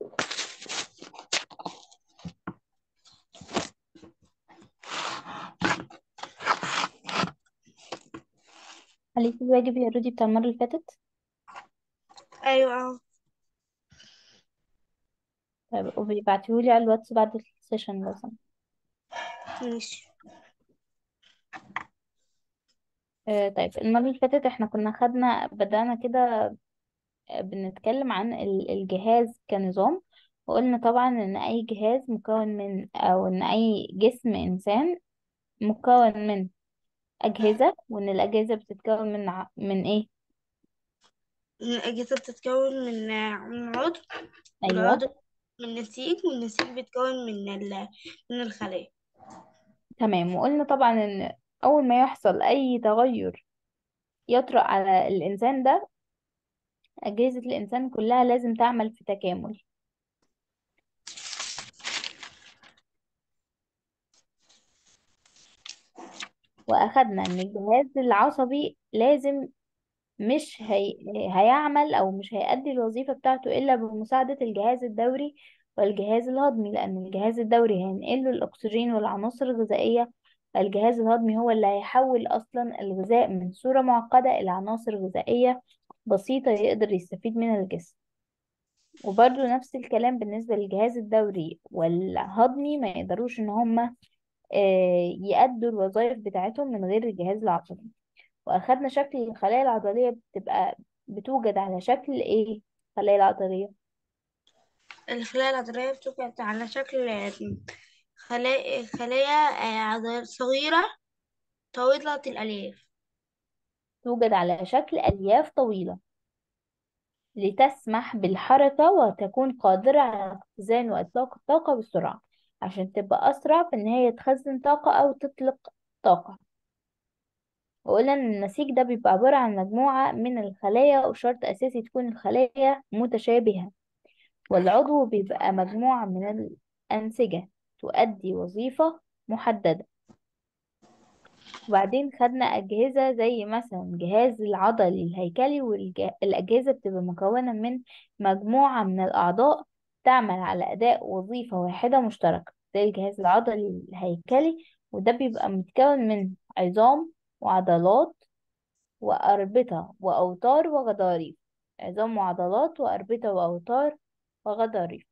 عليكي الواجب يا رودي بتاع المرة اللي فاتت ايوه طيب وبيبعتيهولي على الواتس بعد السيشن لو سمحت ماشي آه طيب المرة اللي فاتت احنا كنا خدنا بدأنا كده آه، بنتكلم عن ال- الجهاز كنظام وقلنا طبعا ان اي جهاز مكون من او ان اي جسم انسان مكون من اجهزة وان الاجهزة بتتكون من ع... من ايه الأجهزة بتتكون من من عضو ايوه والعضو من نسيج والنسيج بيتكون من ال... من الخلايا تمام وقلنا طبعا ان اول ما يحصل اي تغير يطرأ على الانسان ده اجهزة الانسان كلها لازم تعمل في تكامل واخدنا ان الجهاز العصبي لازم مش هي... هيعمل او مش هيأدي الوظيفة بتاعته الا بمساعدة الجهاز الدوري والجهاز الهضمي لان الجهاز الدوري هينقل له الاكسجين والعناصر الغذائية الجهاز الهضمي هو اللي هيحول اصلا الغذاء من صورة معقدة الى عناصر غذائية بسيطة يقدر يستفيد منها الجسم وبرضو نفس الكلام بالنسبة للجهاز الدوري والهضمي ما يقدروش ان هما آه، يأدوا الوظائف بتاعتهم من غير الجهاز العصبي واخدنا شكل الخلايا العضلية بتبقى بتوجد على شكل ايه الخلايا العضلية الخلايا العضلية بتوجد على شكل خلايا خلايا آه، عضل صغيرة طويلة الألياف توجد على شكل ألياف طويلة لتسمح بالحركة وتكون قادرة على اختزان وإطلاق الطاقة بسرعة عشان تبقى أسرع في إن هي تخزن طاقة أو تطلق طاقة وقلنا إن النسيج ده بيبقى عبارة عن مجموعة من الخلايا وشرط أساسي تكون الخلايا متشابهة والعضو بيبقى مجموعة من الأنسجة تؤدي وظيفة محددة وبعدين خدنا أجهزة زي مثلا الجهاز العضلي الهيكلي والأجهزة بتبقى مكونة من مجموعة من الأعضاء تعمل على أداء وظيفة واحدة مشتركة زي الجهاز العضلي الهيكلي وده بيبقى متكون من عظام وعضلات وأربطة وأوتار وغضاريف عظام وعضلات وأربطة وأوتار وغضاريف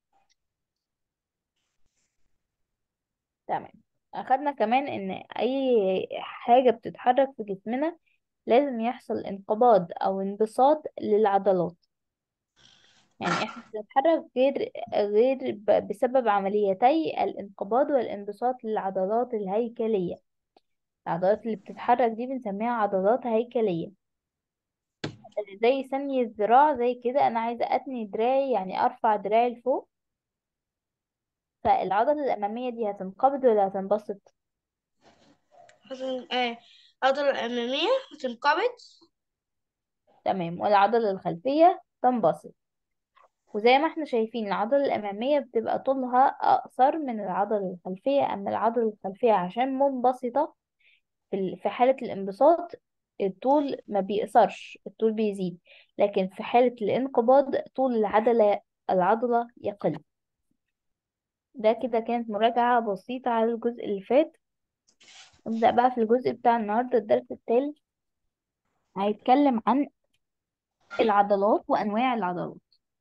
تمام أخدنا كمان إن أي حاجة بتتحرك في جسمنا لازم يحصل انقباض أو انبساط للعضلات يعني احنا بنتحرك غير غير ب- بسبب عمليتي الانقباض والانبساط للعضلات الهيكلية العضلات اللي بتتحرك دي بنسميها عضلات هيكلية زي ثني الذراع زي كده أنا عايزة أتني دراعي يعني أرفع دراعي لفوق فالعضلة الأمامية دي هتنقبض ولا هتنبسط حسن آه، العضلة الأمامية هتنقبض تمام والعضلة الخلفية تنبسط وزي ما احنا شايفين العضلة الأمامية بتبقى طولها أقصر من العضلة الخلفية أما العضلة الخلفية عشان منبسطة في ال- في حالة الانبساط الطول ما بيقصرش الطول بيزيد لكن في حالة الانقباض طول العضلة العضلة يقل ده كده كانت مراجعة بسيطة على الجزء اللي فات نبدأ بقى في الجزء بتاع النهاردة الدرس التالت هيتكلم عن العضلات وأنواع العضلات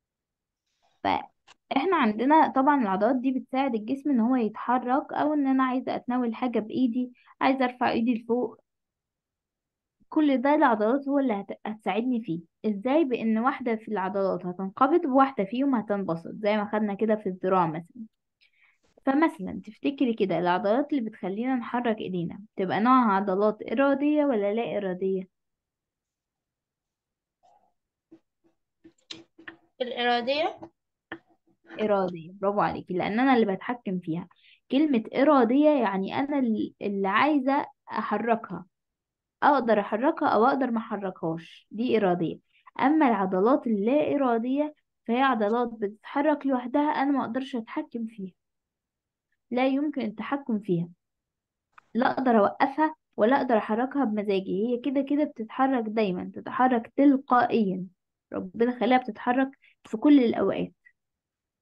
فاحنا عندنا طبعا العضلات دي بتساعد الجسم ان هو يتحرك او ان انا عايزة اتناول حاجة بايدي عايزة ارفع ايدي لفوق كل ده العضلات هو اللي هت- هتساعدني فيه ازاي بان واحدة في العضلات هتنقبض وواحدة فيهم هتنبسط زي ما خدنا كده في الذراع مثلا فمثلا تفتكري كده العضلات اللي بتخلينا نحرك ايدينا تبقى نوعها عضلات ارادية ولا لا ارادية الإرادية ارادية برافو عليكي لان انا اللي بتحكم فيها كلمة ارادية يعني انا اللي اللي عايزة احركها اقدر احركها او اقدر ما احركهاش دي اراديه اما العضلات اللا اراديه فهي عضلات بتتحرك لوحدها انا ما اقدرش اتحكم فيها لا يمكن التحكم فيها لا اقدر اوقفها ولا اقدر احركها بمزاجي هي كده كده بتتحرك دايما تتحرك تلقائيا ربنا خلاها بتتحرك في كل الاوقات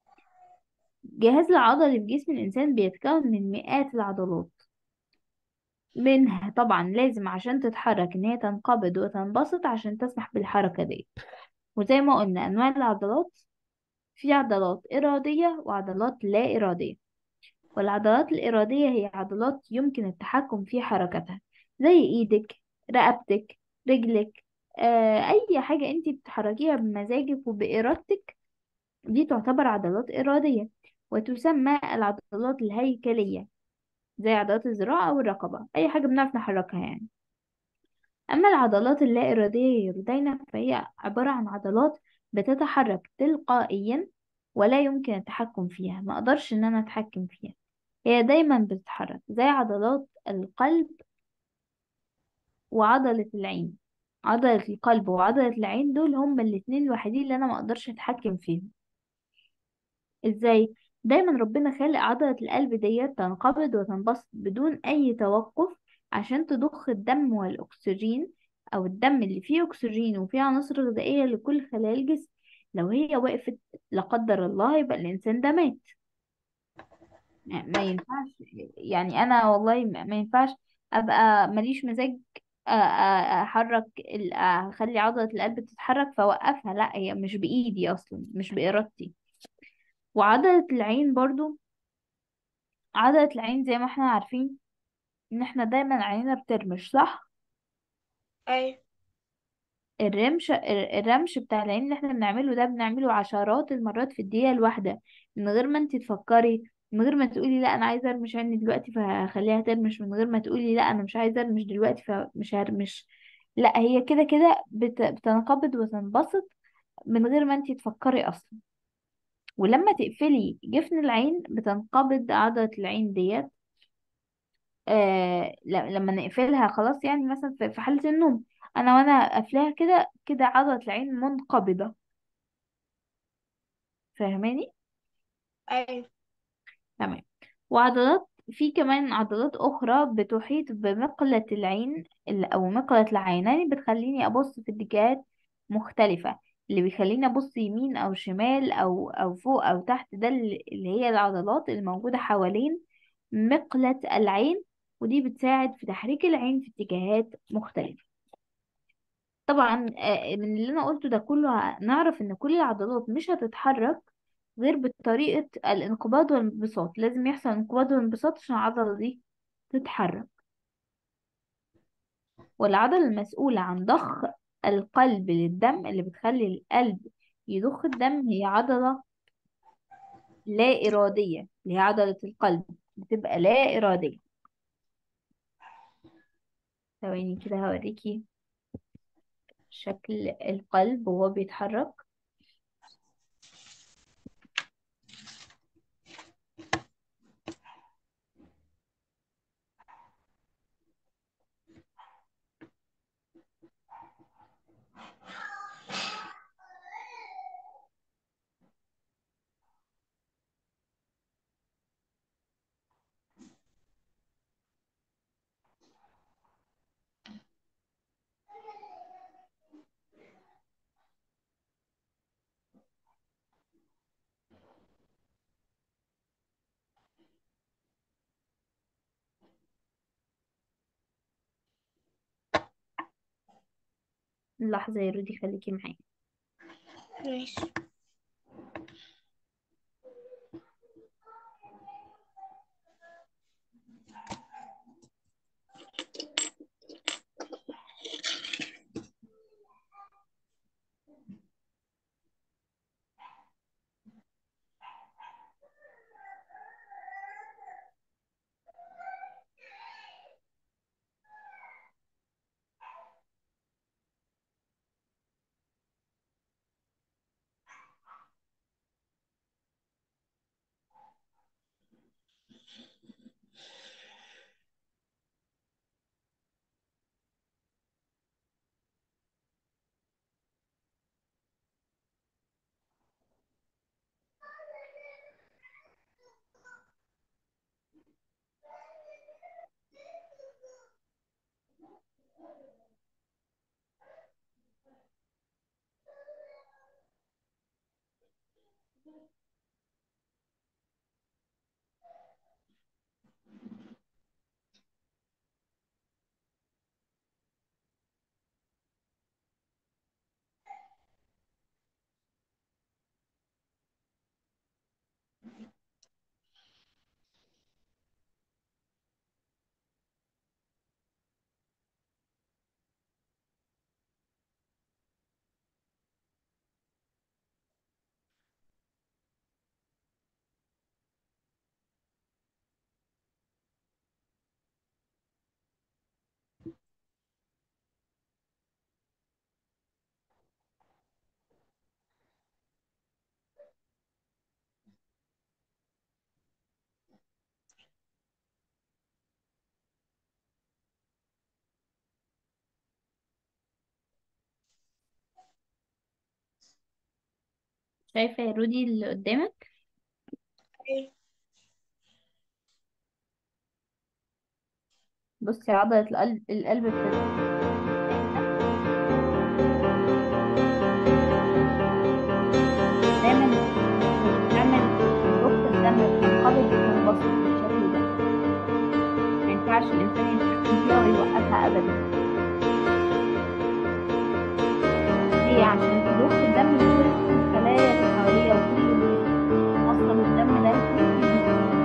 الجهاز العضلي في جسم الإنسان بيتكون من مئات العضلات منها طبعا لازم عشان تتحرك ان هي تنقبض وتنبسط عشان تسمح بالحركة دي وزي ما قلنا انواع العضلات في عضلات إرادية وعضلات لا إرادية والعضلات الإرادية هي عضلات يمكن التحكم في حركتها زي ايدك رقبتك رجلك آه اي حاجة انت بتحركيها بمزاجك وبإرادتك دي تعتبر عضلات إرادية وتسمى العضلات الهيكلية زي عضلات الذراع أو الرقبة أي حاجة بنعرف نحركها يعني أما العضلات اللا إرادية يا رودينا فهي عبارة عن عضلات بتتحرك تلقائيا ولا يمكن التحكم فيها ما أقدرش إن أنا أتحكم فيها هي دايما بتتحرك زي عضلات القلب وعضلة العين عضلة القلب وعضلة العين دول هما الاتنين الوحيدين اللي أنا ما أقدرش أتحكم فيهم ازاي دايما ربنا خالق عضلة القلب ديت تنقبض وتنبسط بدون اي توقف عشان تضخ الدم والاكسجين او الدم اللي فيه اكسجين وفيه عناصر غذائية لكل خلايا الجسم لو هي وقفت لا قدر الله يبقى الانسان ده مات ما ما ينفعش يعني انا والله ما ما ينفعش ابقى ماليش مزاج أ- أ- احرك ال- اخلي عضلة القلب تتحرك فاوقفها لا هي مش بايدي اصلا مش بارادتي وعضلة العين برضو عضلة العين زي ما احنا عارفين ان احنا دايما عينينا بترمش صح أيوة الرمش الرمش بتاع العين اللي احنا بنعمله ده بنعمله عشرات المرات في الدقيقة الواحدة من غير ما انت تفكري من غير ما تقولي لا انا عايزة ارمش عيني دلوقتي فهخليها ترمش من غير ما تقولي لا انا مش عايزة ارمش دلوقتي فمش هرمش لا هي كده كده بت... بتنقبض وتنبسط من غير ما انت تفكري اصلا ولما تقفلي جفن العين بتنقبض عضلة العين ديت آه ل- لما نقفلها خلاص يعني مثلا في في حالة النوم انا وانا قافلاها كده كده عضلة العين منقبضة فاهماني أيوة تمام وعضلات في كمان عضلات اخرى بتحيط بمقلة العين ال- او مقلة العينين بتخليني ابص في اتجاهات مختلفة اللي بيخليني ابص يمين او شمال او او فوق او تحت ده اللي اللي هي العضلات اللي موجودة حوالين مقلة العين ودي بتساعد في تحريك العين في اتجاهات مختلفة طبعا آه، من اللي انا قلته ده كله نعرف ان كل العضلات مش هتتحرك غير بطريقة الانقباض والانبساط لازم يحصل انقباض وانبساط عشان العضلة دي تتحرك والعضلة المسؤولة عن ضخ القلب للدم اللي بتخلي القلب يضخ الدم هي عضلة لا إرادية اللي هي عضلة القلب بتبقى لا إرادية ثواني كده هوريكي شكل القلب وهو بيتحرك لحظة يا رودي خليكي معايا ماشي شايفة يا رودي اللي قدامك أيوة بصي عضلة القلب القلب بتتكلم دايما بتعمل ضغط الدم بتنقبض وتنبسط بالشكل ده ما ينفعش الإنسان يتحكم فيها ويوقفها أبدا ليه عشان ضغط الدم بيكون في الخلايا اللي حواليه وكل اللي وصل الدم ده لكل الجسم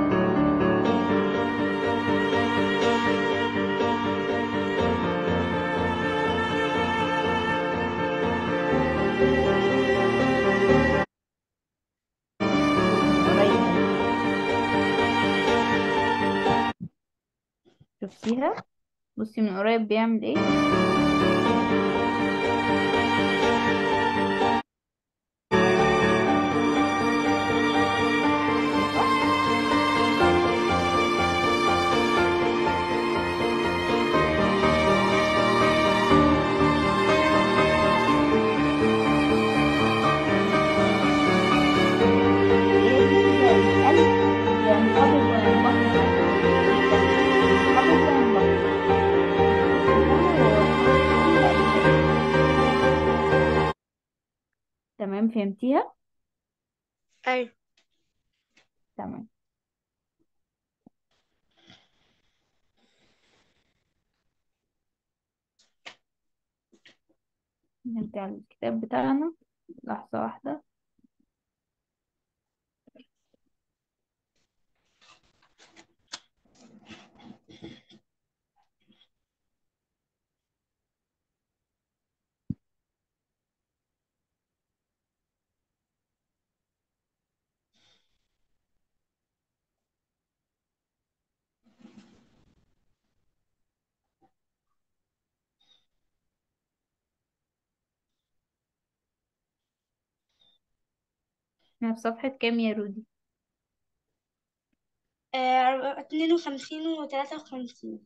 قريب شفتيها بصي من قريب بيعمل ايه شايفة؟ لازم القلب ينقبض وينبسط ينقبض وينبسط تمام فهمتيها أيوة تمام نرجع للكتاب بتاعنا لحظة واحدة احنا في صفحة كام يا رودي آه، اتنين وخمسين وتلاتة وخمسين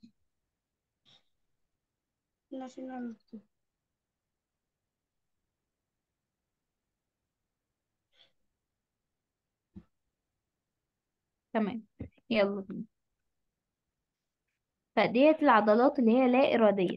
نفس المكتوب. تمام يلا بينا فديت العضلات اللي هي لا إرادية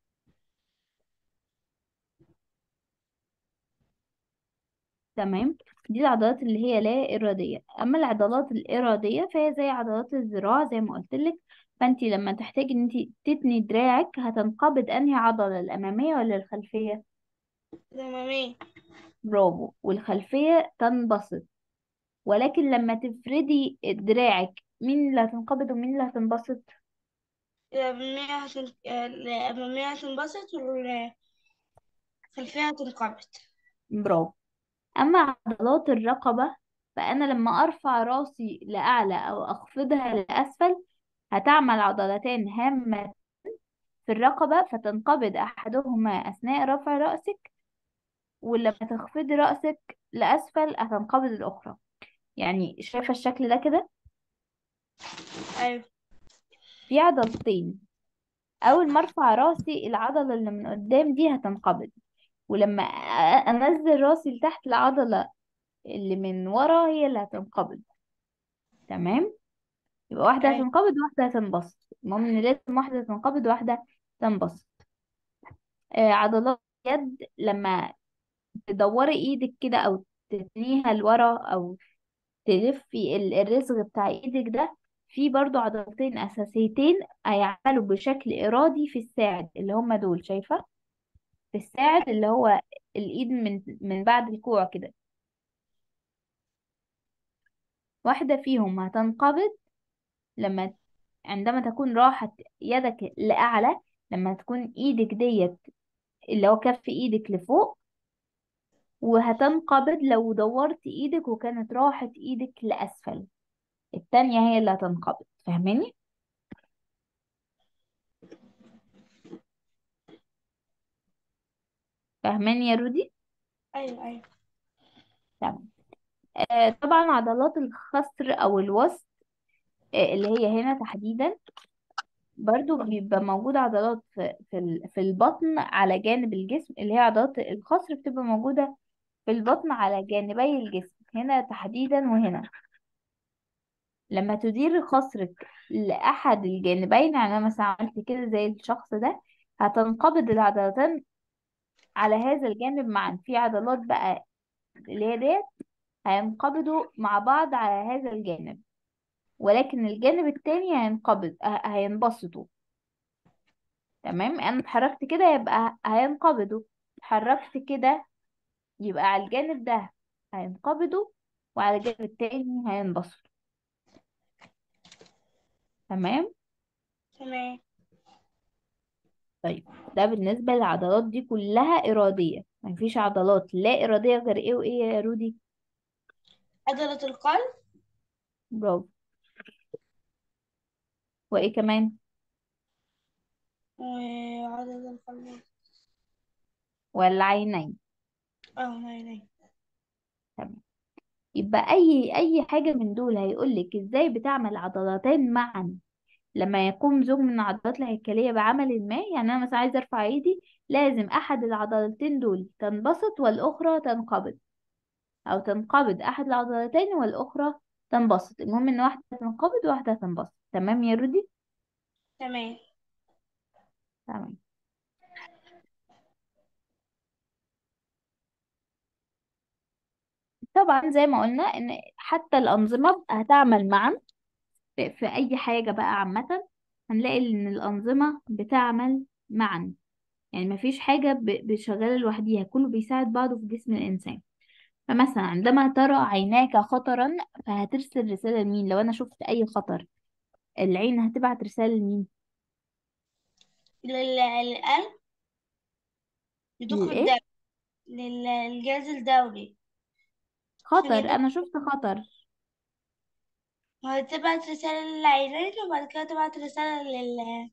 تمام دي العضلات اللي هي لا إرادية أما العضلات الإرادية فهي زي عضلات الذراع زي ما قلت لك فأنت لما تحتاجي إن أنت تتني دراعك هتنقبض أنهي عضلة الأمامية ولا الخلفية الأمامية برافو والخلفية تنبسط ولكن لما تفردي دراعك مين اللي هتنقبض ومين اللي هتنبسط الأمامية هتن... آه، الأمامية هتنبسط والخلفية هتنقبض برافو أما عضلات الرقبة فأنا لما أرفع راسي لأعلى أو أخفضها لأسفل هتعمل عضلتان هامة في الرقبة فتنقبض أحدهما أثناء رفع رأسك ولما تخفضي رأسك لأسفل هتنقبض الأخرى يعني شايفة الشكل ده كده أيوة في عضلتين أول ما أرفع راسي العضلة اللي من قدام دي هتنقبض ولما أ- أنزل راسي لتحت العضلة اللي من ورا هي اللي هتنقبض تمام يبقى واحدة أيوة هتنقبض وواحدة هتنبسط المهم ان لازم واحدة تنقبض وواحدة تنبسط آه عضلات اليد لما تدوري ايدك كده او تتنيها لورا او تلفي ال- الرزغ بتاع ايدك ده في برضو عضلتين اساسيتين هيعملوا بشكل ارادي في الساعد اللي هما دول شايفة في الساعد اللي هو الايد من من بعد الكوع كده واحدة فيهم هتنقبض لما عندما تكون راحت يدك لأعلى لما تكون ايدك ديت اللي هو كف ايدك لفوق وهتنقبض لو دورت ايدك وكانت راحت ايدك لأسفل التانية هي اللي هتنقبض فاهماني فاهماني يا رودي أيوة أيوة تمام آه طبعا عضلات الخصر او الوسط آه اللي هي هنا تحديدا برضو بيبقى موجود عضلات في في ال- في البطن على جانب الجسم اللي هي عضلات الخصر بتبقى موجودة في البطن على جانبي الجسم هنا تحديدا وهنا لما تدير خصرك لأحد الجانبين يعني أنا مثلا عملت كده زي الشخص ده هتنقبض العضلتان على هذا الجانب معا في عضلات بقى اللي هي ديت هينقبضوا مع بعض على هذا الجانب ولكن الجانب التاني هينقبض ه- هينبسطوا تمام انا اتحركت كده يبقى هينقبضوا اتحركت كده يبقى على الجانب ده هينقبضوا وعلى الجانب التاني هينبسطوا تمام تمام طيب ده بالنسبة للعضلات دي كلها إرادية مفيش عضلات لا إرادية غير إيه وإيه يا رودي عضلة القلب برافو وإيه كمان وعضلة القلب ولا عينين اه ناي تمام يبقى أي أي حاجة من دول هيقولك إزاي بتعمل عضلتين معا لما يقوم زوج من العضلات الهيكلية بعمل ما يعني أنا مثلا عايزة أرفع إيدي لازم أحد العضلتين دول تنبسط والأخرى تنقبض أو تنقبض أحد العضلتين والأخرى تنبسط المهم إن واحدة تنقبض وواحدة تنبسط تمام يا رودي تمام تمام طبعا زي ما قلنا إن حتى الأنظمة هتعمل معا في في أي حاجة بقى عامة هنلاقي إن الأنظمة بتعمل معا يعني مفيش حاجة ب- بشغالة لوحديها كله بيساعد بعضه في جسم الإنسان فمثلا عندما ترى عيناك خطرا فهترسل رسالة لمين لو أنا شفت أي خطر العين هتبعت رسالة لمين للقلب يضخ لإيه الدم للجهاز الدوري عشان خطر يضخ أنا شفت خطر وهتبعت رسالة للعينين وبعد كده تبعت رسالة لل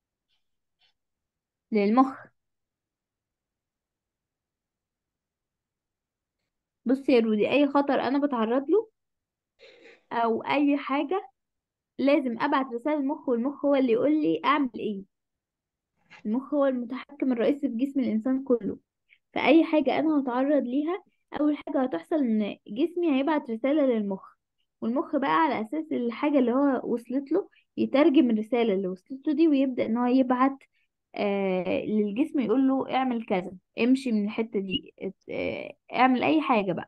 للمخ بصي يا رودي أي خطر أنا بتعرض له أو أي حاجة لازم أبعت رسالة للمخ والمخ هو اللي يقول لي أعمل إيه المخ هو المتحكم الرئيسي في جسم الإنسان كله فأي حاجة أنا هتعرض ليها أول حاجة هتحصل إن جسمي هيبعت رسالة للمخ والمخ بقى على أساس الحاجة اللي هو وصلت له يترجم الرسالة اللي وصلت له دي ويبدأ إن هو يبعت آه للجسم يقول له اعمل كذا امشي من الحتة دي ات- آه اعمل أي حاجة بقى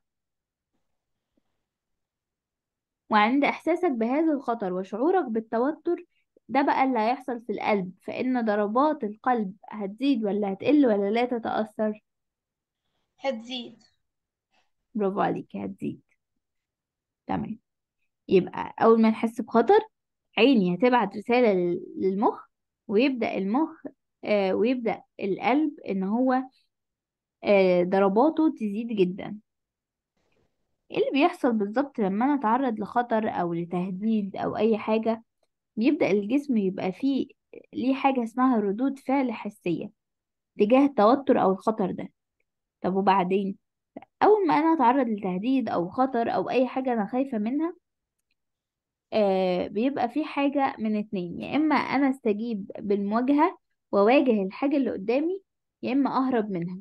وعند إحساسك بهذا الخطر وشعورك بالتوتر ده بقى اللي هيحصل في القلب فإن ضربات القلب هتزيد ولا هتقل ولا لا تتأثر هتزيد برافو عليك هتزيد تمام يبقى أول ما نحس بخطر عيني هتبعت رسالة لل- للمخ ويبدأ المخ آه ويبدأ القلب إن هو آه ضرباته تزيد جدا ايه اللي بيحصل بالظبط لما أنا أتعرض لخطر أو لتهديد أو أي حاجة بيبدأ الجسم يبقى فيه ليه حاجة اسمها ردود فعل حسية تجاه التوتر أو الخطر ده طب وبعدين أول ما أنا أتعرض لتهديد أو خطر أو أي حاجة أنا خايفة منها آه بيبقى في حاجة من اتنين يا إما أنا استجيب بالمواجهة وأواجه الحاجة اللي قدامي يا إما أهرب منها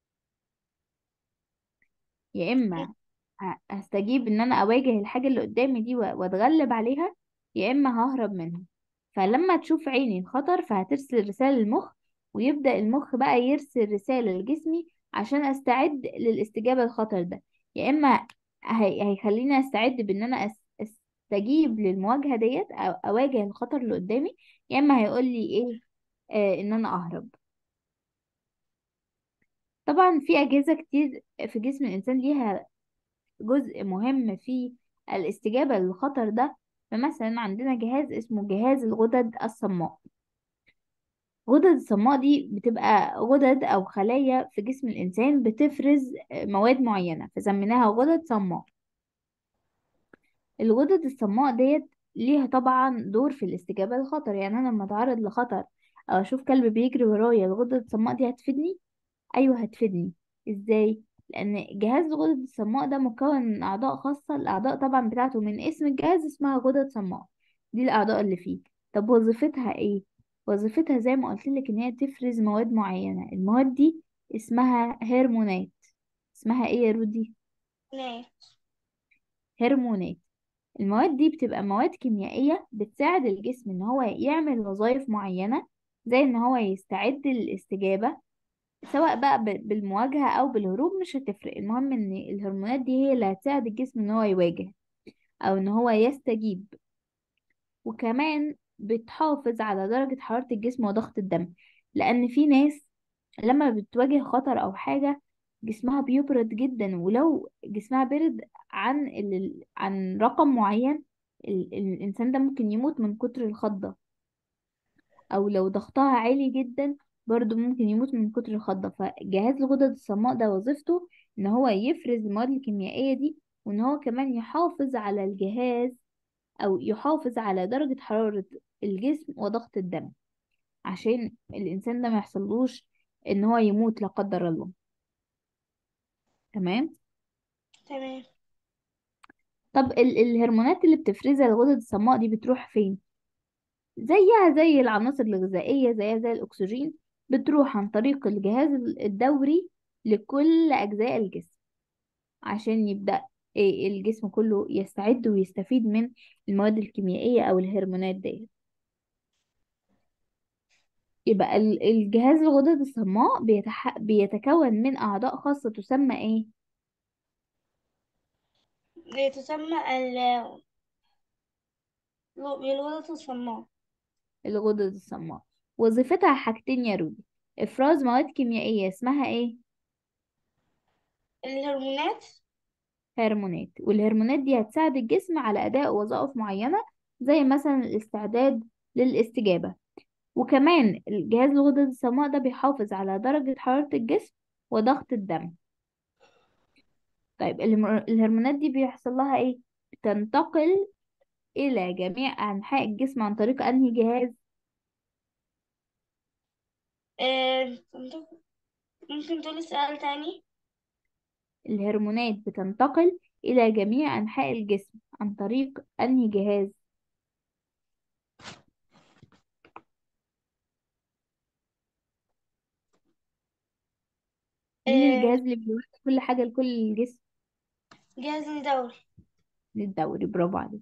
يا إما ه- هستجيب إن أنا أواجه الحاجة اللي قدامي دي و- وأتغلب عليها يا إما ههرب منها فلما تشوف عيني الخطر فهترسل رسالة للمخ ويبدأ المخ بقى يرسل رسالة لجسمي عشان أستعد للاستجابة للخطر ده يا إما هي- هيخليني أستعد بإن أنا أس- أستجيب للمواجهة ديت أو أواجه الخطر اللي قدامي يا إما هيقول لي إيه آه إن أنا أهرب طبعا في أجهزة كتير في جسم الإنسان ليها جزء مهم في الاستجابة للخطر ده فمثلا عندنا جهاز اسمه جهاز الغدد الصماء غدد الصماء دي بتبقى غدد أو خلايا في جسم الإنسان بتفرز مواد معينة فسميناها غدد صماء الغدد الصماء ديت ليها طبعا دور في الاستجابة للخطر يعني أنا لما أتعرض لخطر أو أشوف كلب بيجري ورايا الغدد الصماء دي هتفيدني ايوه هتفيدني ازاي لان جهاز الغدد الصماء ده مكون من اعضاء خاصه الاعضاء طبعا بتاعته من اسم الجهاز اسمها غدد صماء دي الاعضاء اللي فيه طب وظيفتها ايه وظيفتها زي ما قلت لك ان هي تفرز مواد معينه المواد دي اسمها هرمونات اسمها ايه يا رودي هرمونات هرمونات المواد دي بتبقى مواد كيميائية بتساعد الجسم ان هو يعمل وظائف معينة زي ان هو يستعد للاستجابة سواء بقى ب- بالمواجهة او بالهروب مش هتفرق المهم ان الهرمونات دي هي اللي هتساعد الجسم ان هو يواجه او ان هو يستجيب وكمان بتحافظ على درجة حرارة الجسم وضغط الدم لان في ناس لما بتواجه خطر او حاجة جسمها بيبرد جدا ولو جسمها برد عن ال... عن رقم معين ال... الانسان ده ممكن يموت من كتر الخضة او لو ضغطها عالي جدا برضو ممكن يموت من كتر الخضة فجهاز الغدد الصماء ده وظيفته ان هو يفرز المواد الكيميائية دي وان هو كمان يحافظ على الجهاز او يحافظ على درجة حرارة الجسم وضغط الدم عشان الانسان ده ما يحصلوش ان هو يموت لا قدر الله تمام تمام طب ال الهرمونات اللي بتفرزها الغدد الصماء دي بتروح فين زيها زي العناصر الغذائية زيها زي الأكسجين بتروح عن طريق الجهاز الدوري لكل أجزاء الجسم عشان يبدأ إيه الجسم كله يستعد ويستفيد من المواد الكيميائية أو الهرمونات دي يبقى ال- الجهاز الغدد الصماء بيتح... بيتكون من أعضاء خاصة تسمى إيه؟ تسمى ال بالغدة الصماء الغدد الصماء وظيفتها حاجتين يا رودي إفراز مواد كيميائية اسمها إيه؟ الهرمونات هرمونات والهرمونات دي هتساعد الجسم على أداء وظائف معينة زي مثلا الاستعداد للاستجابة وكمان الجهاز الغدد الصماء ده بيحافظ على درجة حرارة الجسم وضغط الدم طيب الهرم- الهرمونات دي بيحصل لها ايه بتنتقل إلى جميع أنحاء الجسم عن طريق أنهي جهاز آه، ممكن تقولي سؤال تاني الهرمونات بتنتقل إلى جميع أنحاء الجسم عن طريق أنهي جهاز مين آه، الجهاز اللي بيوصل كل حاجة لكل الجسم جهاز الدوري للدوري برافو عليك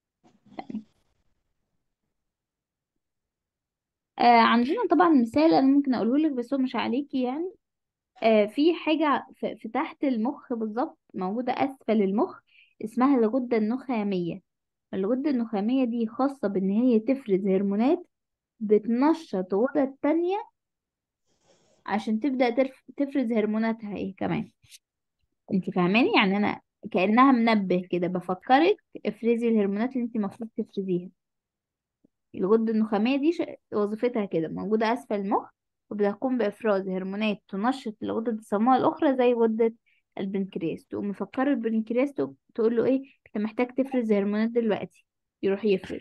آه عندنا طبعا مثال انا ممكن اقوله لك بس هو مش عليكي يعني آه في حاجه في, في تحت المخ بالظبط موجوده اسفل المخ اسمها الغده النخاميه الغده النخاميه دي خاصه بان هي تفرز هرمونات بتنشط غدد تانية عشان تبدا ترف تفرز هرموناتها ايه كمان انت فاهماني يعني انا كانها منبه كده بفكرك افرزي الهرمونات اللي انت المفروض تفرزيها الغدة النخامية دي ش- وظيفتها كده موجودة أسفل المخ وبتقوم بإفراز هرمونات تنشط الغدد الصماء الأخرى زي غدة البنكرياس تقوم مفكر البنكرياس تق- تقول له إيه أنت محتاج تفرز هرمونات دلوقتي يروح يفرز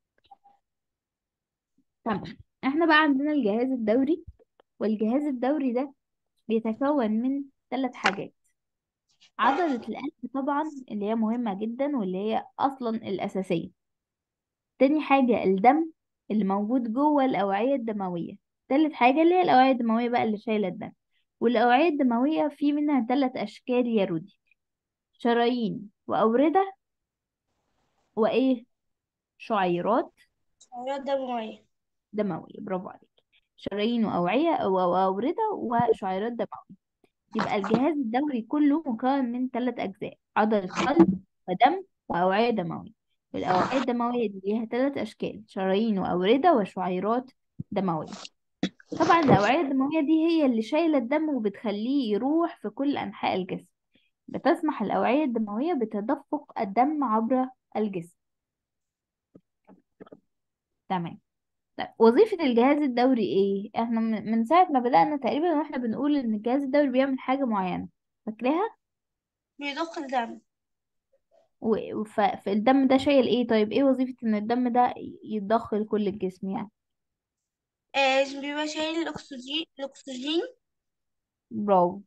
تمام احنا بقى عندنا الجهاز الدوري والجهاز الدوري ده بيتكون من ثلاث حاجات عضلة القلب طبعا اللي هي مهمة جدا واللي هي أصلا الأساسية تاني حاجة الدم اللي موجود جوه الأوعية الدموية تالت حاجة اللي هي الأوعية الدموية بقى اللي شايلة الدم والأوعية الدموية في منها تلات أشكال يا رودي شرايين وأوردة وإيه شعيرات سعرات دموية دموية برافو عليك شرايين وأوعية و- وأوردة وشعيرات دموية يبقى الجهاز الدوري كله مكون من ثلاث أجزاء عضلة قلب ودم وأوعية دموية والأوعية الدموية دي ليها ثلاث أشكال شرايين وأوردة وشعيرات دموية طبعا الأوعية الدموية دي هي اللي شايلة الدم وبتخليه يروح في كل أنحاء الجسم بتسمح الأوعية الدموية بتدفق الدم عبر الجسم تمام طيب وظيفة الجهاز الدوري ايه؟ احنا من من ساعة ما بدأنا تقريبا واحنا بنقول ان الجهاز الدوري بيعمل حاجة معينة فاكراها؟ بيضخ الدم و- ف- فالدم ده شايل ايه طيب ايه وظيفة ان الدم ده يتضخ لكل الجسم يعني آه، بيبقى شايل الأكسجين الأكسجين برافو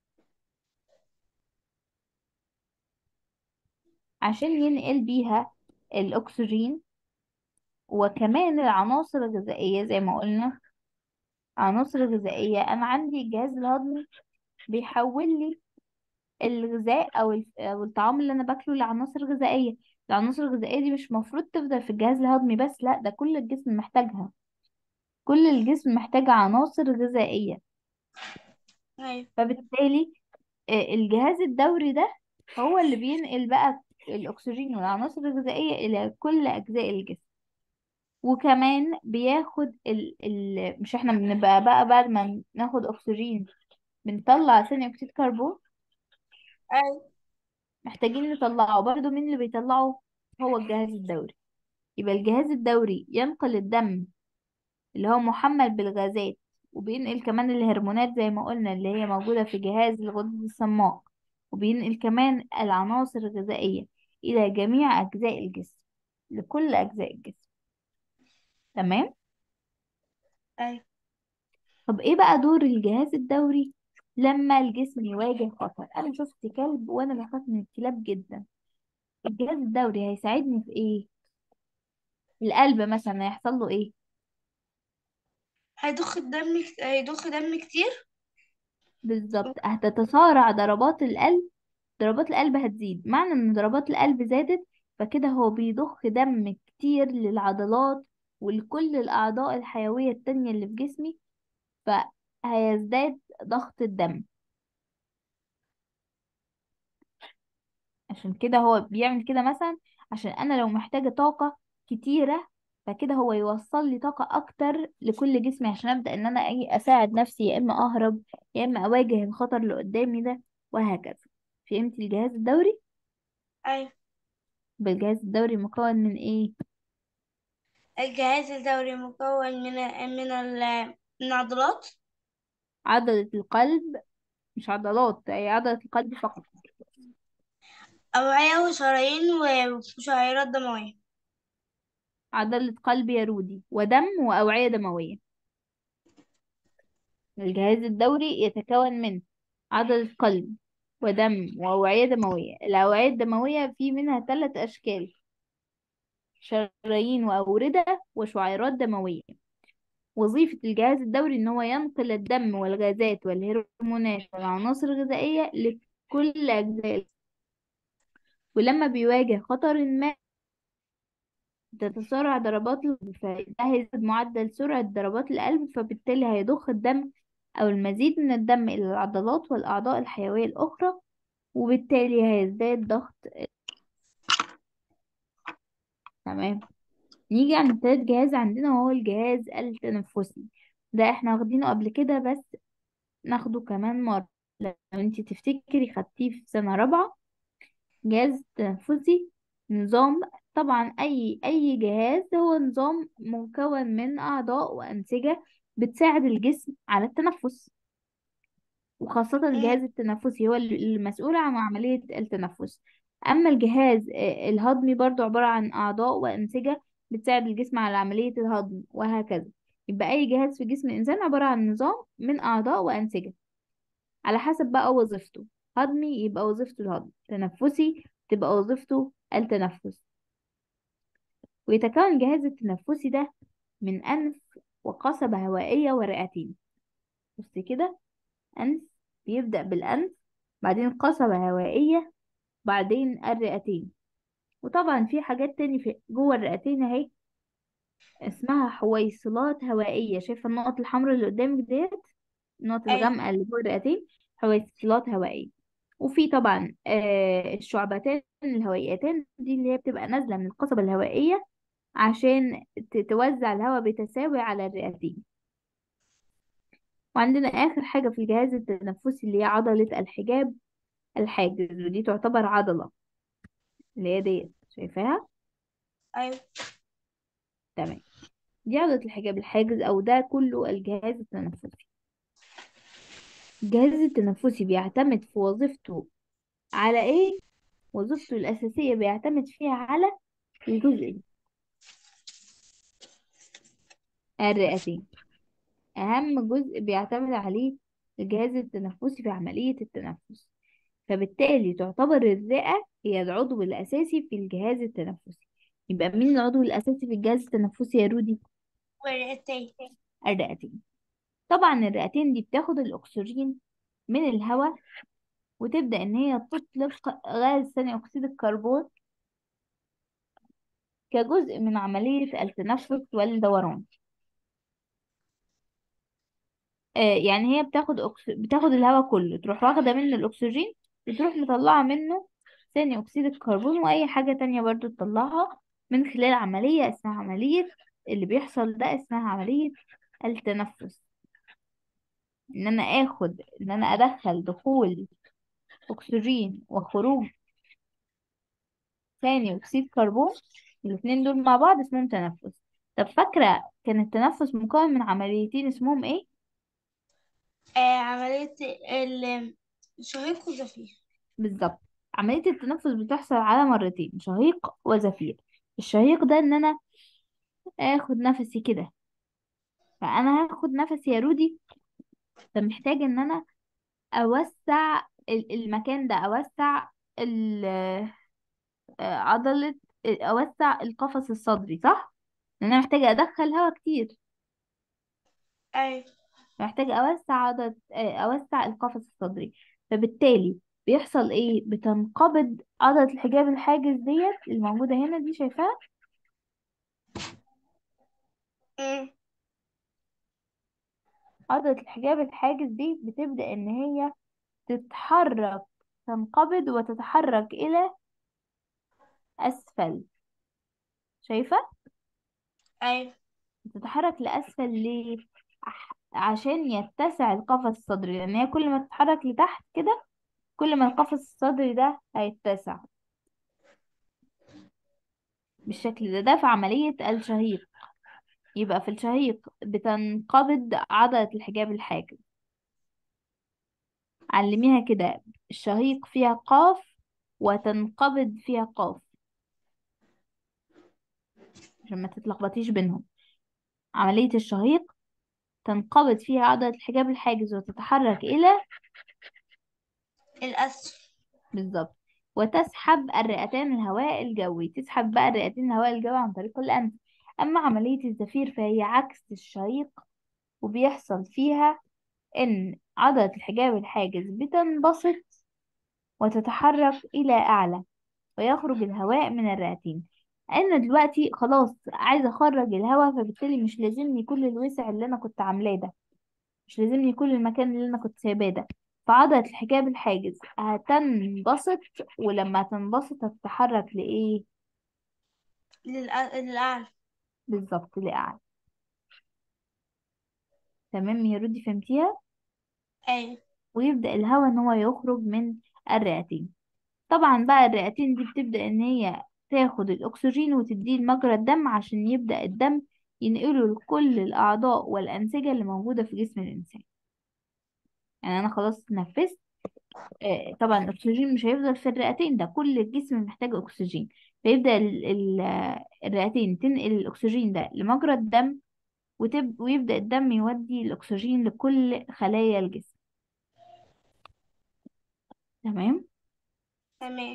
عشان ينقل بيها الأكسجين وكمان العناصر الغذائية زي ما قلنا عناصر غذائية أنا عندي الجهاز الهضمي بيحول لي الغذاء او الف- او الطعام اللي انا باكله لعناصر غذائيه العناصر الغذائيه دي مش مفروض تفضل في الجهاز الهضمي بس لا ده كل الجسم محتاجها كل الجسم محتاج عناصر غذائيه ايوه فبالتالي آه، الجهاز الدوري ده هو اللي بينقل بقى الاكسجين والعناصر الغذائيه الى كل اجزاء الجسم وكمان بياخد ال ال مش احنا بنبقى بقى بعد ما ناخد اكسجين بنطلع ثاني اكسيد كربون ايوه محتاجين نطلعه برضو مين اللي بيطلعه هو الجهاز الدوري يبقى الجهاز الدوري ينقل الدم اللي هو محمل بالغازات وبينقل كمان الهرمونات زي ما قلنا اللي هي موجودة في جهاز الغدد الصماء وبينقل كمان العناصر الغذائية إلى جميع أجزاء الجسم لكل أجزاء الجسم تمام ايوه طب إيه بقى دور الجهاز الدوري لما الجسم يواجه خطر أنا شفت كلب وأنا بخاف من الكلاب جدا الجهاز الدوري هيساعدني في إيه القلب مثلا هيحصل له إيه هيضخ الدم كت- هيضخ دم كتير بالظبط هتتسارع ضربات القلب ضربات القلب هتزيد معنى ان ضربات القلب زادت فكده هو بيضخ دم كتير للعضلات ولكل الأعضاء الحيوية التانية اللي في جسمي فهيزداد ضغط الدم عشان كده هو بيعمل كده مثلا عشان أنا لو محتاجة طاقة كتيرة فكده هو يوصل لي طاقة أكتر لكل جسمي عشان أبدأ إن أنا أي أساعد نفسي يا إما أهرب يا إما أواجه الخطر اللي قدامي ده وهكذا فهمتي الجهاز الدوري؟ ايوه بالجهاز الدوري مكون من إيه؟ الجهاز الدوري مكون من من ال من العضلات عضلة القلب مش عضلات هي عضلة القلب فقط أوعية وشرايين و- وشعيرات دموية عضلة قلب يرودي ودم وأوعية دموية الجهاز الدوري يتكون من عضلة قلب ودم وأوعية دموية الأوعية الدموية في منها ثلاث أشكال شرايين وأوردة وشعيرات دموية وظيفة الجهاز الدوري إن هو ينقل الدم والغازات والهرمونات والعناصر الغذائية لكل أجزاء ولما بيواجه خطر ما تتسارع ضربات القلب فده هيزيد معدل سرعة ضربات القلب فبالتالي هيضخ الدم أو المزيد من الدم إلى العضلات والأعضاء الحيوية الأخرى وبالتالي هيزداد ضغط تمام نيجي عند تالت جهاز عندنا وهو الجهاز التنفسي ده احنا واخدينه قبل كده بس ناخده كمان مرة لو انتي تفتكري خدتيه في سنة رابعة جهاز تنفسي نظام طبعا أي أي جهاز هو نظام مكون من أعضاء وأنسجة بتساعد الجسم على التنفس وخاصة أمم، الجهاز التنفسي هو ال- المسؤول عن عملية التنفس أما الجهاز آه، الهضمي برضو عبارة عن أعضاء وأنسجة بتساعد الجسم على عملية الهضم وهكذا يبقى أي جهاز في جسم الإنسان عبارة عن نظام من أعضاء وأنسجة على حسب بقى وظيفته هضمي يبقى وظيفته الهضم تنفسي تبقى وظيفته التنفس ويتكون الجهاز التنفسي ده من أنف وقصبة هوائية ورئتين بص كده أنف بيبدأ بالأنف بعدين قصبة هوائية بعدين الرئتين وطبعا في حاجات تاني في جوه الرئتين اهي اسمها حويصلات هوائية شايفة النقط الحمراء اللي قدامك ديت النقط أيوة الغامقة اللي جوه الرئتين حويصلات هوائية وفي طبعا آه الشعبتان الهوائيتان دي اللي هي بتبقى نازلة من القصبة الهوائية عشان ت- توزع الهواء بتساوي على الرئتين وعندنا آخر حاجة في الجهاز التنفسي اللي هي عضلة الحجاب الحاجز ودي تعتبر عضلة اللي هي ديت شايفاها أيوة تمام دي عضلة الحجاب الحاجز أو ده كله الجهاز التنفسي الجهاز التنفسي بيعتمد في وظيفته على إيه؟ وظيفته الأساسية بيعتمد فيها على الجزئين الرئتين أهم جزء بيعتمد عليه الجهاز التنفسي في عملية التنفس فبالتالي تعتبر الرئة هي العضو الأساسي في الجهاز التنفسي يبقى مين العضو الأساسي في الجهاز التنفسي يا رودي؟ والرئتين الرئتين طبعا الرئتين دي بتاخد الأكسجين من الهواء وتبدأ إن هي تطلق غاز ثاني أكسيد الكربون كجزء من عملية التنفس والدوران آه يعني هي بتاخد أكس... بتاخد الهواء كله تروح واخدة منه الأكسجين وتروح مطلعة منه ثاني أكسيد الكربون وأي حاجة تانية برضو تطلعها من خلال عملية اسمها عملية اللي بيحصل ده اسمها عملية التنفس إن أنا آخد إن أنا أدخل دخول أكسجين وخروج ثاني أكسيد كربون الاتنين دول مع بعض اسمهم تنفس طب فاكرة كان التنفس مكون من عمليتين اسمهم ايه؟ آه عملية ال- الشهيق والزفير بالظبط عملية التنفس بتحصل على مرتين شهيق وزفير الشهيق ده ان انا اخد نفسي كده فانا هاخد نفسي يا رودي فمحتاج ان انا اوسع ال- المكان ده اوسع ال- آه، عضلة اوسع القفص الصدري صح؟ لان انا محتاجة ادخل هواء كتير أي محتاجة أوسع عضلة آه، أوسع القفص الصدري فبالتالي بيحصل إيه بتنقبض عضلة الحجاب الحاجز ديت الموجودة هنا دي شايفاها مم. عضلة الحجاب الحاجز دي بتبدأ إن هي تتحرك تنقبض وتتحرك إلى أسفل شايفة أي تتحرك لأسفل ليه عح- عشان يتسع القفص الصدري لأن هي كل ما تتحرك لتحت كده كل ما القفص الصدري ده هيتسع بالشكل ده ده في عملية الشهيق يبقى في الشهيق بتنقبض عضلة الحجاب الحاجز علميها كده الشهيق فيها قاف وتنقبض فيها قاف عشان ما تتلخبطيش بينهم عملية الشهيق تنقبض فيها عضلة الحجاب الحاجز وتتحرك إلى الأسفل بالظبط وتسحب الرئتان الهواء الجوي تسحب بقى الرئتين الهواء الجوي عن طريق الأنف أما عملية الزفير فهي عكس الشهيق وبيحصل فيها إن عضلة الحجاب الحاجز بتنبسط وتتحرك إلى أعلى ويخرج الهواء من الرئتين أنا دلوقتي خلاص عايزة أخرج الهواء فبالتالي مش لازمني كل الوسع اللي أنا كنت عاملاه ده مش لازمني كل المكان اللي أنا كنت سايباه ده فعضلة الحجاب الحاجز هتنبسط ولما تنبسط هتتحرك لإيه للأ- للأعلى بالظبط لأعلى تمام يا رودي فهمتيها أي ويبدأ الهواء إن هو يخرج من الرئتين طبعا بقى الرئتين دي بتبدأ ان هي تاخد الاكسجين وتديه لمجرى الدم عشان يبدأ الدم ينقله لكل الاعضاء والانسجة اللي موجودة في جسم الانسان يعني انا خلاص اتنفست آه، طبعا الاكسجين مش هيفضل في الرئتين ده كل الجسم محتاج اكسجين فيبدأ ال- ال- آه، الرئتين تنقل الاكسجين ده لمجرى الدم وتب ويبدأ الدم يودي الاكسجين لكل خلايا الجسم تمام تمام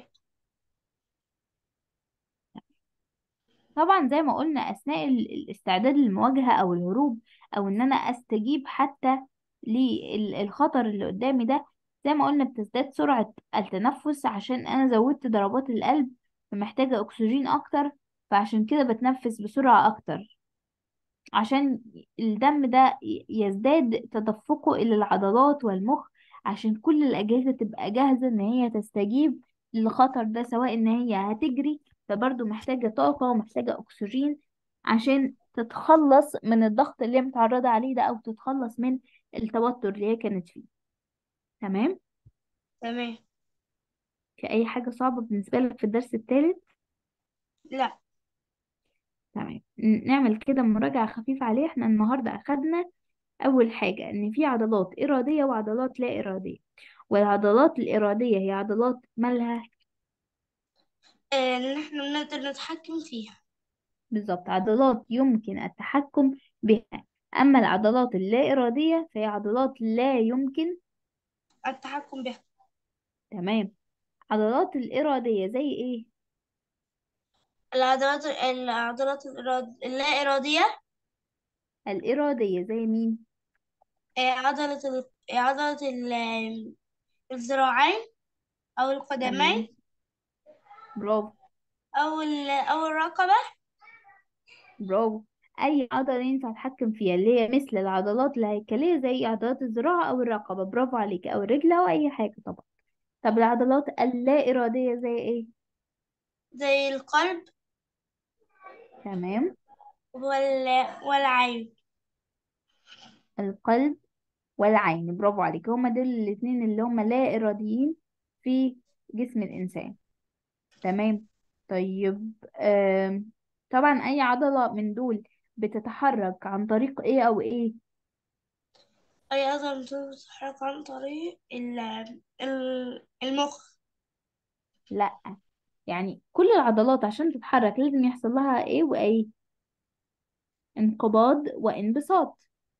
طبعا زي ما قلنا اثناء ال- الاستعداد للمواجهه او الهروب او ان انا استجيب حتى للخطر اللي قدامي ده زي ما قلنا بتزداد سرعه التنفس عشان انا زودت ضربات القلب فمحتاجه اكسجين اكتر فعشان كده بتنفس بسرعه اكتر عشان الدم ده ي- يزداد تدفقه إلى العضلات والمخ عشان كل الأجهزة تبقى جاهزة إن هي تستجيب للخطر ده سواء إن هي هتجري فبرضه محتاجة طاقة ومحتاجة أكسجين عشان تتخلص من الضغط اللي هي متعرضة عليه ده أو تتخلص من التوتر اللي هي كانت فيه تمام تمام في أي حاجة صعبة بالنسبة لك في الدرس الثالث لا تمام ن- نعمل كده مراجعة خفيفة عليه احنا النهاردة أخدنا أول حاجة إن في عضلات إرادية وعضلات لا إرادية والعضلات الإرادية هي عضلات مالها آه، إن إحنا بنقدر نتحكم فيها بالظبط عضلات يمكن التحكم بها أما العضلات اللا إرادية فهي عضلات لا يمكن التحكم بها تمام عضلات الإرادية زي إيه؟ العضلات العضلات الإراد... اللا إرادية الإرادية زي مين؟ آه، عضلة ال... آه، عضلة ال... الذراعين أو القدمين تمام برافو أو ال- أو الرقبة برافو اي عضله ينفع اتحكم فيها اللي هي مثل العضلات الهيكليه زي عضلات الذراع او الرقبه برافو عليك او الرجل او اي حاجه طبعا طب العضلات اللا اراديه زي ايه زي القلب تمام وال... والعين القلب والعين برافو عليك هما دول الاتنين اللي هما لا اراديين في جسم الانسان تمام طيب آم، طبعا اي عضله من دول بتتحرك عن طريق ايه او ايه أي عضلة تتحرك عن طريق ال... ال- المخ لا يعني كل العضلات عشان تتحرك لازم يحصل لها ايه وايه انقباض وانبساط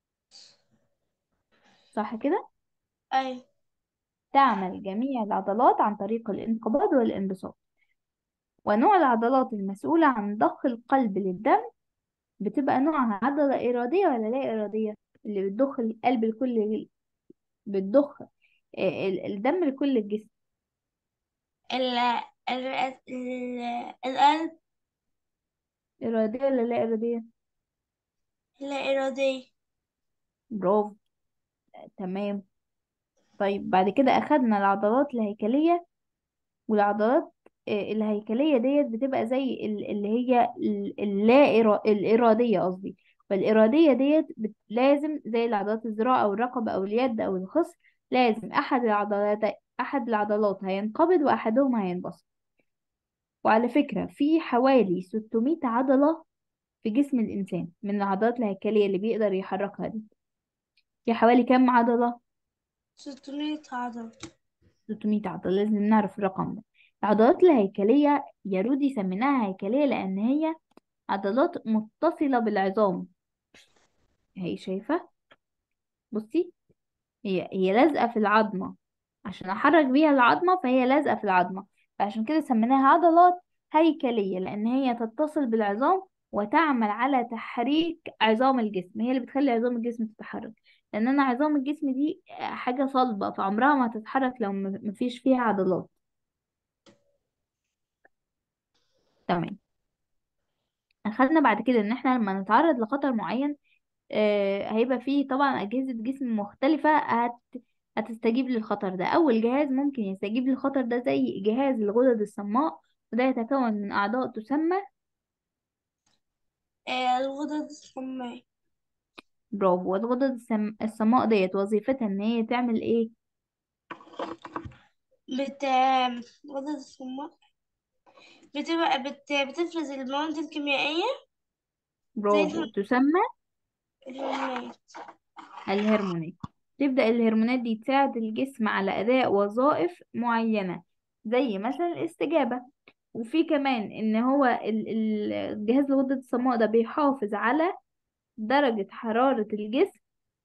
صح كده أي تعمل جميع العضلات عن طريق الانقباض والانبساط ونوع العضلات المسؤولة عن ضخ القلب للدم بتبقى نوعها عضلة إرادية ولا لا إرادية اللي بتضخ القلب لكل بتضخ آه، ال- الدم لكل الجسم ال... ال... ال... القلب إرادية ولا لا إرادية لا إرادية برافو تمام طيب بعد كده أخدنا العضلات الهيكلية والعضلات آه، الهيكلية ديت بتبقى زي ال- اللي هي ال- اللا إرا- الإرادية قصدي والإرادية ديت بت- لازم زي العضلات الذراع أو الرقبة أو اليد أو الخصر لازم أحد العضلات أحد العضلات هينقبض وأحدهم هينبسط وعلى فكرة في حوالي 600 عضلة في جسم الإنسان من العضلات الهيكلية اللي بيقدر يحركها دي في حوالي كم عضلة؟ 600 عضلة 600 عضلة لازم نعرف الرقم ده العضلات الهيكلية يا رودي سميناها هيكلية لأن هي عضلات متصلة بالعظام هي شايفة بصي هي هي لازقة في العظمة عشان أحرك بيها العظمة فهي لازقة في العظمة فعشان كده سميناها عضلات هيكلية لأن هي تتصل بالعظام وتعمل على تحريك عظام الجسم هي اللي بتخلي عظام الجسم تتحرك لأن أنا عظام الجسم دي حاجة صلبة فعمرها ما هتتحرك لو م- مفيش فيها عضلات تمام أخدنا بعد كده إن احنا لما نتعرض لخطر معين آه، هيبقى فيه طبعا أجهزة جسم مختلفة هت... هتستجيب للخطر ده أول جهاز ممكن يستجيب للخطر ده زي جهاز الغدد الصماء وده يتكون من أعضاء تسمى آه، الغدد الصماء برافو والغدد السم... الصماء ديت وظيفتها إن هي تعمل إيه بت الغدد الصماء بتبقى بت... بتفرز المواد الكيميائية زي برافو تسمى الهرمونات الهرمونات تبدأ الهرمونات دي تساعد الجسم على أداء وظائف معينة زي مثلا الاستجابة وفي كمان إن هو ال- ال- الجهاز الغدد الصماء ده بيحافظ على درجة حرارة الجسم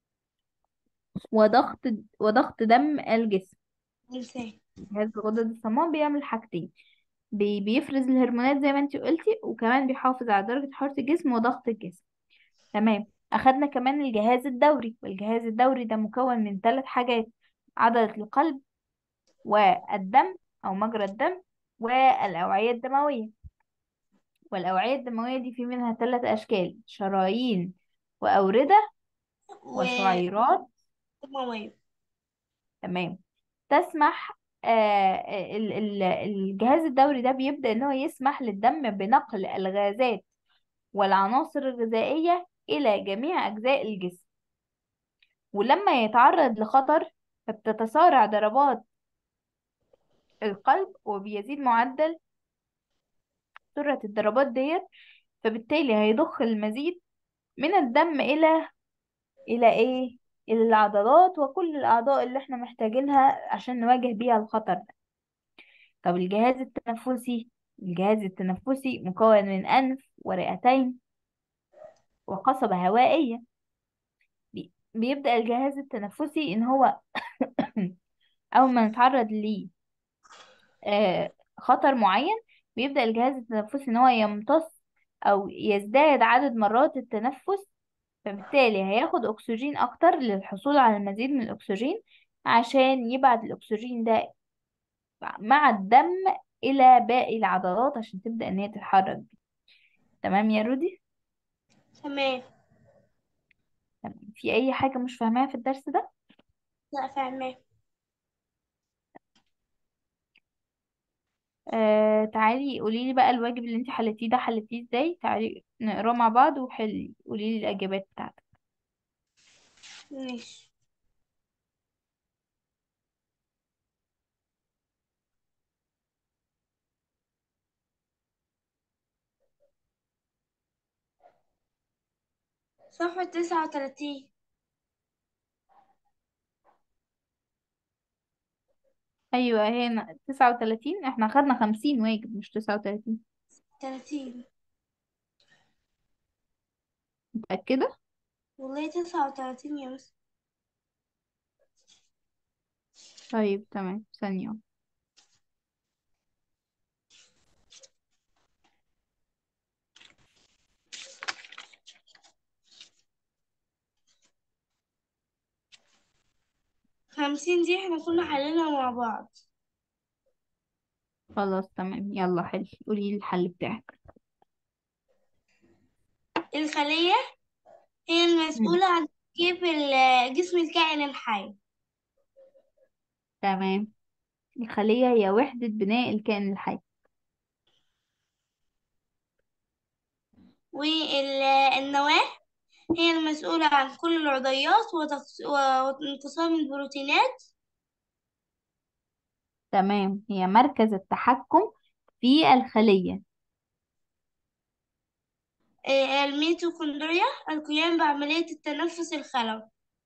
وضغط وضغط دم الجسم الإنسان جهاز الغدد الصماء بيعمل حاجتين بي بيفرز الهرمونات زي ما انتي قلتي وكمان بيحافظ على درجة حرارة الجسم وضغط الجسم تمام أخدنا كمان الجهاز الدوري والجهاز الدوري ده مكون من ثلاث حاجات عضلة القلب والدم أو مجرى الدم والأوعية الدموية والأوعية الدموية دي في منها ثلاث أشكال شرايين وأوردة وشعيرات ودموية تمام تسمح آه، آه، ال- ال- الجهاز الدوري ده بيبدأ ان هو يسمح للدم بنقل الغازات والعناصر الغذائية إلى جميع أجزاء الجسم ولما يتعرض لخطر فبتتسارع ضربات القلب وبيزيد معدل سرعة الضربات ديت فبالتالي هيضخ المزيد من الدم إلى إلى إيه؟ إلى العضلات وكل الأعضاء اللي احنا محتاجينها عشان نواجه بيها الخطر ده طب الجهاز التنفسي الجهاز التنفسي مكون من أنف ورئتين وقصبة هوائية بي- بيبدأ الجهاز التنفسي إن هو أول ما نتعرض ليه آه، خطر معين بيبدأ الجهاز التنفسي إن هو يمتص أو يزداد عدد مرات التنفس فبالتالي هياخد أكسجين أكتر للحصول على المزيد من الأكسجين عشان يبعت الأكسجين ده مع الدم إلى باقي العضلات عشان تبدأ إن هي تتحرك تمام يا رودي تمام تمام في أي حاجة مش فاهماها في الدرس ده لا فاهمة آه تعالي قوليلي بقى الواجب اللي انت حلتيه ده حلتيه ازاي تعالي نقراه مع بعض وحلي قوليلي الإجابات بتاعتك ماشي صفحة تسعة وتلاتين أيوة هنا تسعة وتلاتين احنا خدنا خمسين واجب مش تسعة وتلاتين تلاتين متأكدة والله تسعة وتلاتين يا مس طيب تمام ثانية خمسين دي احنا كنا حلينا مع بعض خلاص تمام يلا حلي قوليلي الحل بتاعك الخلية هي مم. المسؤولة عن تركيب ال- جسم الكائن الحي تمام الخلية هي وحدة بناء الكائن الحي والنواة هي المسؤولة عن كل العضيات وتقس- وانقسام البروتينات تمام هي مركز التحكم في الخلية آه، الميتوكوندريا القيام بعملية التنفس الخلوي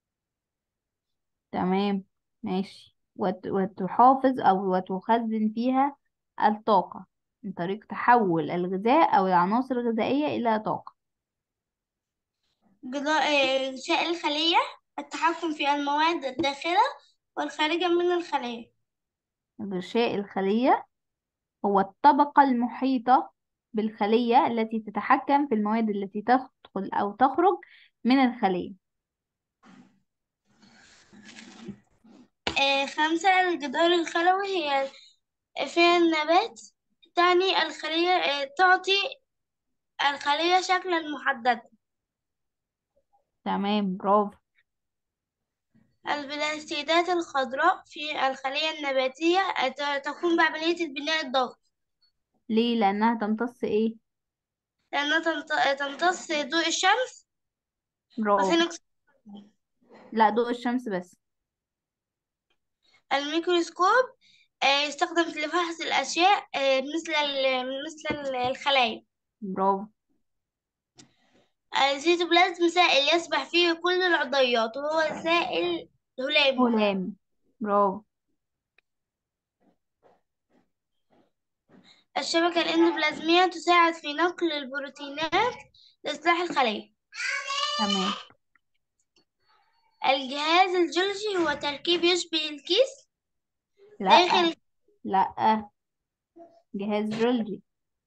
تمام ماشي وت... وتحافظ أو وتخزن فيها الطاقة من طريق تحول الغذاء أو العناصر الغذائية إلى طاقة جدا- آه، غشاء الخلية التحكم في المواد الداخلة والخارجة من الخلية غشاء الخلية هو الطبقة المحيطة بالخلية التي تتحكم في المواد التي تدخل أو تخرج من الخلية آه، خمسة الجدار الخلوي هي فيها النبات تعني الخلية آه، تعطي الخلية شكلا محددا تمام برافو البلاستيدات الخضراء في الخلية النباتية آه، ت- تقوم بعملية البناء الضوئي ليه لأنها تمتص إيه لأنها تمت- تمتص ضوء الشمس برافو وثاني أكسيد لا ضوء الشمس بس الميكروسكوب آه، يستخدم في فحص الأشياء آه، مثل ال- مثل ال- الخلايا برافو السيتوبلازم سائل يسبح فيه كل العضيات وهو سائل هلامي هلامي برافو الشبكة الإندوبلازمية تساعد في نقل البروتينات لإصلاح الخلية تمام الجهاز الجلدي هو تركيب يشبه الكيس لا داخل لا جهاز جولجي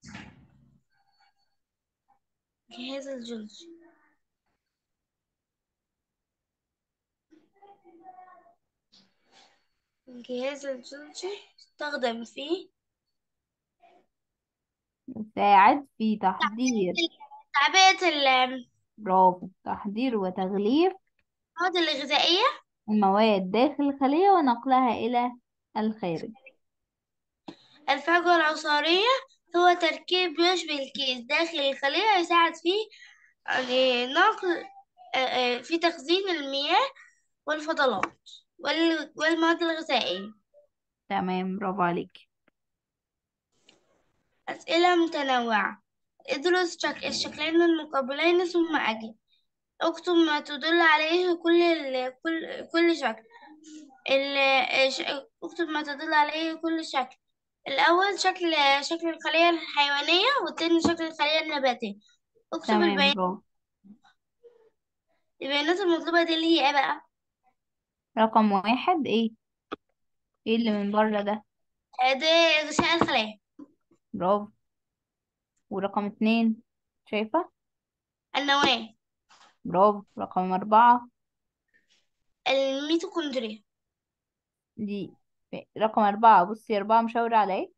الجهاز الجلدي الجهاز الجلدي يستخدم فيه يساعد في تحضير تعبئة ال- برافو تحضير وتغليف المواد الغذائية المواد داخل الخلية ونقلها إلى الخارج الفجوة العصارية هو تركيب يشبه الكيس داخل الخلية يساعد في آه، نقل آه، آه، في تخزين المياه والفضلات وال- والمواد الغذائية تمام برافو عليك أسئلة متنوعة ادرس شك... الشكلين المقابلين ثم أجب اكتب ما تدل عليه كل ال... كل كل شكل ال... ش- اكتب ما تدل عليه كل شكل الأول شكل شكل الخلية الحيوانية والتاني شكل الخلية النباتية اكتب تمام البيان... برافو البيانات المطلوبة دي اللي هي ايه بقى رقم واحد ايه ايه اللي من بره ده آه، دي غشاء الخلايا برافو ورقم اتنين شايفة النواة برافو رقم أربعة الميتوكوندريا دي في- رقم أربعة بصي أربعة مشاورة على ايه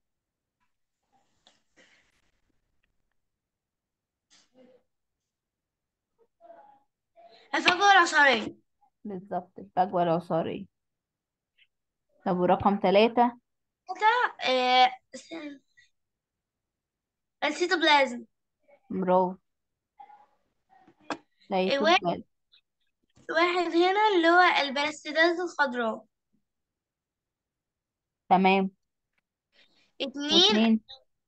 الفجوة العصارية بالظبط الفجوة العصارية طب ورقم ثلاثة آه، السيتوبلازم برافو آه، واحد ليتوبلازم واحد هنا اللي هو البلاستيدات الخضراء تمام اتنين واتنين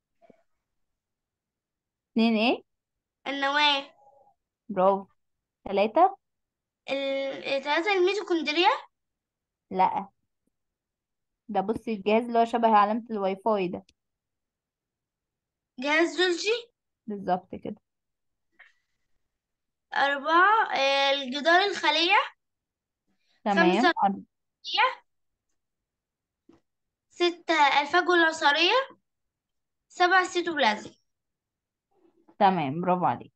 اتنين ايه النواة برافو ثلاثة ال- تلاتة الميتوكوندريا لا ده بصي الجهاز اللي هو شبه علامة الواي فاي ده جهاز جولجي بالظبط كده أربعة آه، الجدار الخلية تمام خمسة أر- ستة الفجوة العصارية سبعة السيتوبلازم تمام برافو عليك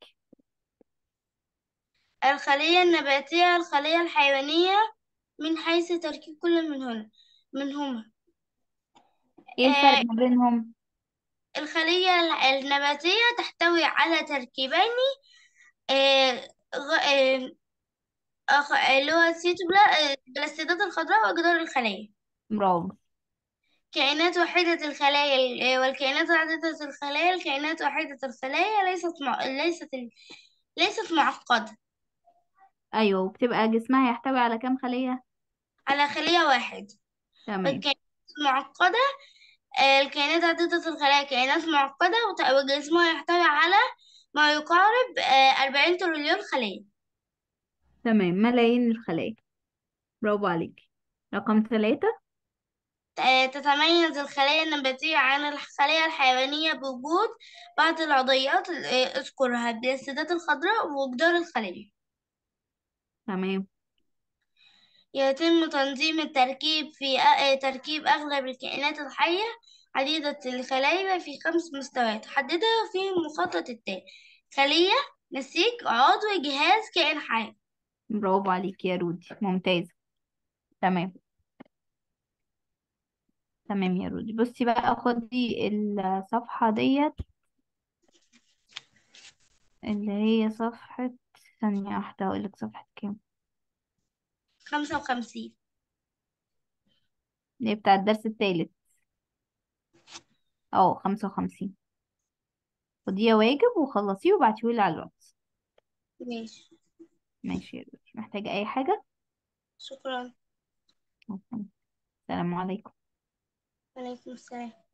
الخلية النباتية الخلية الحيوانية من حيث تركيب كل منهن منهما ايه الفرق آه، ما بينهم الخلية النباتية تحتوي على تركيبين آه، غ- آه، أخ- اللي هو السيتوبلا آه، البلاستيدات الخضراء وجدار الخلية برافو كائنات وحيدة الخلايا آه، والكائنات عديدة الخلايا الكائنات وحيدة الخلايا ليست مع... ليست ال... ليست معقدة ايوه وبتبقى جسمها يحتوي على كام خلية على خلية واحد تمام والكائنات المعقدة آه، الكائنات عديدة الخلايا كائنات معقدة وت- وجسمها يحتوي على ما يقارب آه، 40 تريليون خلية تمام ملايين الخلايا برافو عليك رقم ثلاثة آه، تتميز الخلايا النباتية عن الخلايا الحيوانية بوجود بعض العضيات آه، اذكرها البلاستيدات الخضراء وجدار الخلية تمام يتم تنظيم التركيب في أ- آه، تركيب أغلب الكائنات الحية عديدة الخلايا في خمس مستويات حددها في المخطط التالي خلية نسيج عضو جهاز كائن حي برافو عليك يا رودي ممتازة تمام تمام يا رودي بصي بقى خدي الصفحة ديت اللي هي صفحة ثانية واحدة أقولك صفحة كام خمسة وخمسين اللي هي بتاع الدرس التالت اه خمسة وخمسين خديها واجب وخلصيه وبعتيهولي على الواتس ماشي ماشي يا رودي محتاجة أي حاجة شكرا السلام عليكم عليكم السلام